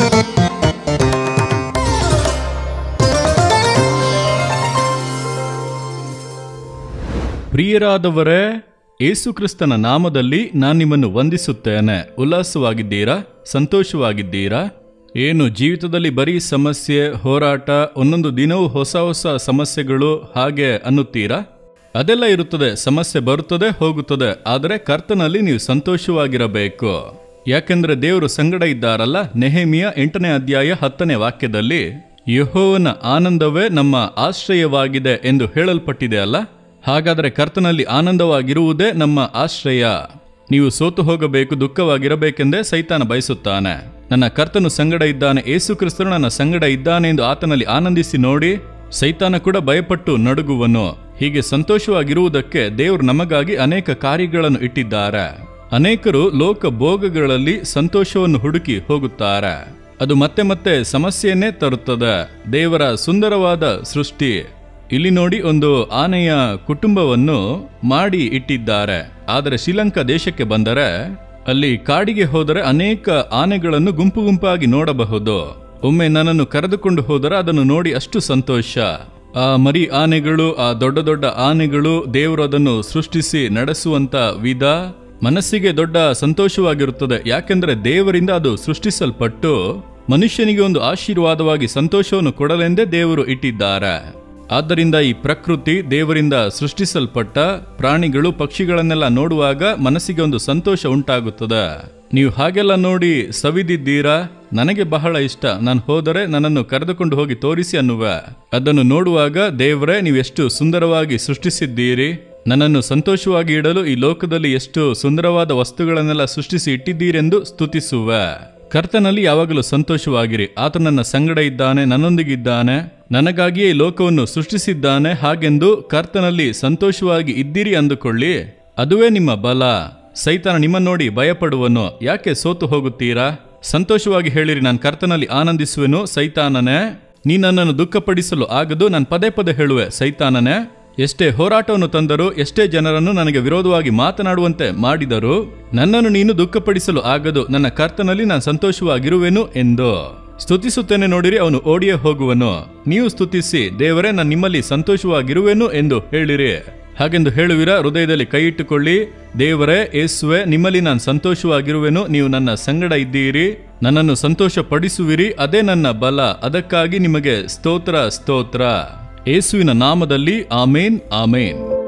ಪ್ರಿಯರಾದವರೇ ಏಸುಕ್ರಿಸ್ತನ ನಾಮದಲ್ಲಿ ನಾನು ನಿಮ್ಮನ್ನು ವಂದಿಸುತ್ತೇನೆ ಉಲ್ಲಾಸವಾಗಿದ್ದೀರಾ ಸಂತೋಷವಾಗಿದ್ದೀರಾ ಏನು ಜೀವಿತದಲ್ಲಿ ಬರೀ ಸಮಸ್ಯೆ ಹೋರಾಟ ಒಂದೊಂದು ದಿನವೂ ಹೊಸ ಹೊಸ ಸಮಸ್ಯೆಗಳು ಹಾಗೆ ಅನ್ನುತ್ತೀರಾ ಅದೆಲ್ಲ ಇರುತ್ತದೆ ಸಮಸ್ಯೆ ಬರುತ್ತದೆ ಹೋಗುತ್ತದೆ ಆದರೆ ಕರ್ತನಲ್ಲಿ ನೀವು ಸಂತೋಷವಾಗಿರಬೇಕು ಯಾಕೆಂದ್ರೆ ದೇವರು ಸಂಗಡ ಇದ್ದಾರಲ್ಲ ನೆಹಮಿಯ ಎಂಟನೇ ಅಧ್ಯಾಯ ಹತ್ತನೇ ವಾಕ್ಯದಲ್ಲಿ ಯಹೋವನ ಆನಂದವೇ ನಮ್ಮ ಆಶ್ರಯವಾಗಿದೆ ಎಂದು ಹೇಳಲ್ಪಟ್ಟಿದೆ ಅಲ್ಲ ಹಾಗಾದರೆ ಕರ್ತನಲ್ಲಿ ಆನಂದವಾಗಿರುವುದೇ ನಮ್ಮ ಆಶ್ರಯ ನೀವು ಸೋತು ಹೋಗಬೇಕು ದುಃಖವಾಗಿರಬೇಕೆಂದೇ ಸೈತಾನ ಬಯಸುತ್ತಾನೆ ನನ್ನ ಕರ್ತನು ಸಂಗಡ ಇದ್ದಾನೆ ಏಸು ಕ್ರಿಸ್ತನು ನನ್ನ ಸಂಗಡ ಇದ್ದಾನೆ ಎಂದು ಆತನಲ್ಲಿ ಆನಂದಿಸಿ ನೋಡಿ ಸೈತಾನ ಕೂಡ ಭಯಪಟ್ಟು ನಡುಗುವನು ಹೀಗೆ ಸಂತೋಷವಾಗಿರುವುದಕ್ಕೆ ದೇವರು ನಮಗಾಗಿ ಅನೇಕ ಕಾರ್ಯಗಳನ್ನು ಇಟ್ಟಿದ್ದಾರೆ ಅನೇಕರು ಲೋಕ ಭೋಗಗಳಲ್ಲಿ ಸಂತೋಷವನ್ನು ಹುಡುಕಿ ಹೋಗುತ್ತಾರೆ ಅದು ಮತ್ತೆ ಮತ್ತೆ ಸಮಸ್ಯೆಯನ್ನೇ ತರುತ್ತದೆ ದೇವರ ಸುಂದರವಾದ ಸೃಷ್ಟಿ ಇಲ್ಲಿ ನೋಡಿ ಒಂದು ಆನೆಯ ಕುಟುಂಬವನ್ನು ಮಾಡಿ ಇಟ್ಟಿದ್ದಾರೆ ಆದರೆ ಶ್ರೀಲಂಕಾ ದೇಶಕ್ಕೆ ಬಂದರೆ ಅಲ್ಲಿ ಕಾಡಿಗೆ ಹೋದರೆ ಅನೇಕ ಆನೆಗಳನ್ನು ಗುಂಪು ಗುಂಪಾಗಿ ನೋಡಬಹುದು ಒಮ್ಮೆ ನನ್ನನ್ನು ಕರೆದುಕೊಂಡು ಹೋದರೆ ಅದನ್ನು ನೋಡಿ ಅಷ್ಟು ಸಂತೋಷ ಆ ಮರಿ ಆನೆಗಳು ಆ ದೊಡ್ಡ ದೊಡ್ಡ ಆನೆಗಳು ದೇವರು ಅದನ್ನು ಸೃಷ್ಟಿಸಿ ನಡೆಸುವಂತ ವಿಧ ಮನಸ್ಸಿಗೆ ದೊಡ್ಡ ಸಂತೋಷವಾಗಿರುತ್ತದೆ ಯಾಕೆಂದ್ರೆ ದೇವರಿಂದ ಅದು ಸೃಷ್ಟಿಸಲ್ಪಟ್ಟು ಮನುಷ್ಯನಿಗೆ ಒಂದು ಆಶೀರ್ವಾದವಾಗಿ ಸಂತೋಷವನ್ನು ಕೊಡಲೆಂದೇ ದೇವರು ಇಟ್ಟಿದ್ದಾರೆ ಆದ್ದರಿಂದ ಈ ಪ್ರಕೃತಿ ದೇವರಿಂದ ಸೃಷ್ಟಿಸಲ್ಪಟ್ಟ ಪ್ರಾಣಿಗಳು ಪಕ್ಷಿಗಳನ್ನೆಲ್ಲ ನೋಡುವಾಗ ಮನಸ್ಸಿಗೆ ಒಂದು ಸಂತೋಷ ಉಂಟಾಗುತ್ತದೆ ನೀವು ಹಾಗೆಲ್ಲ ನೋಡಿ ಸವಿದಿದ್ದೀರಾ ನನಗೆ ಬಹಳ ಇಷ್ಟ ನಾನು ಹೋದರೆ ನನ್ನನ್ನು ಕರೆದುಕೊಂಡು ಹೋಗಿ ತೋರಿಸಿ ಅನ್ನುವ ಅದನ್ನು ನೋಡುವಾಗ ದೇವರೇ ನೀವು ಎಷ್ಟು ಸುಂದರವಾಗಿ ಸೃಷ್ಟಿಸಿದ್ದೀರಿ ನನ್ನನ್ನು ಸಂತೋಷವಾಗಿ ಇಡಲು ಈ ಲೋಕದಲ್ಲಿ ಎಷ್ಟು ಸುಂದರವಾದ ವಸ್ತುಗಳನ್ನೆಲ್ಲ ಸೃಷ್ಟಿಸಿ ಇಟ್ಟಿದ್ದೀರೆಂದು ಸ್ತುತಿಸುವ ಕರ್ತನಲ್ಲಿ ಯಾವಾಗಲೂ ಸಂತೋಷವಾಗಿರಿ ಆತ ನನ್ನ ಸಂಗಡ ಇದ್ದಾನೆ ನನ್ನೊಂದಿಗಿದ್ದಾನೆ ನನಗಾಗಿಯೇ ಈ ಲೋಕವನ್ನು ಸೃಷ್ಟಿಸಿದ್ದಾನೆ ಹಾಗೆಂದು ಕರ್ತನಲ್ಲಿ ಸಂತೋಷವಾಗಿ ಇದ್ದೀರಿ ಅಂದುಕೊಳ್ಳಿ ಅದುವೇ ನಿಮ್ಮ ಬಲ ಸೈತಾನ ನಿಮ್ಮ ನೋಡಿ ಭಯಪಡುವನು ಯಾಕೆ ಸೋತು ಹೋಗುತ್ತೀರಾ ಸಂತೋಷವಾಗಿ ಹೇಳಿರಿ ನಾನು ಕರ್ತನಲ್ಲಿ ಆನಂದಿಸುವೆನು ಸೈತಾನನೇ ನೀ ನನ್ನನ್ನು ದುಃಖಪಡಿಸಲು ಆಗದು ನಾನು ಪದೇ ಪದೇ ಹೇಳುವೆ ಸೈತಾನನೇ ಎಷ್ಟೇ ಹೋರಾಟವನ್ನು ತಂದರೂ ಎಷ್ಟೇ ಜನರನ್ನು ನನಗೆ ವಿರೋಧವಾಗಿ ಮಾತನಾಡುವಂತೆ ಮಾಡಿದರೂ ನನ್ನನ್ನು ನೀನು ದುಃಖಪಡಿಸಲು ಆಗದು ನನ್ನ ಕರ್ತನಲ್ಲಿ ನಾನು ಸಂತೋಷವಾಗಿರುವೆನು ಎಂದು ಸ್ತುತಿಸುತ್ತೇನೆ ನೋಡಿರಿ ಅವನು ಓಡಿಯೇ ಹೋಗುವನು ನೀವು ಸ್ತುತಿಸಿ ದೇವರೇ ನಾನು ನಿಮ್ಮಲ್ಲಿ ಸಂತೋಷವಾಗಿರುವೆನು ಎಂದು ಹೇಳಿರಿ ಹಾಗೆಂದು ಹೇಳುವಿರ ಹೃದಯದಲ್ಲಿ ಕೈ ಇಟ್ಟುಕೊಳ್ಳಿ ದೇವರೇ ಏಸುವೆ ನಿಮ್ಮಲ್ಲಿ ನಾನು ಸಂತೋಷವಾಗಿರುವೆನು ನೀವು ನನ್ನ ಸಂಗಡ ಇದ್ದೀರಿ ನನ್ನನ್ನು ಸಂತೋಷ ಪಡಿಸುವಿರಿ ಅದೇ ನನ್ನ ಬಲ ಅದಕ್ಕಾಗಿ ನಿಮಗೆ ಸ್ತೋತ್ರ ಸ್ತೋತ್ರ ಏಸುವಿನ ನಾಮದಲ್ಲಿ ಆಮೇನ್ ಆಮೇನ್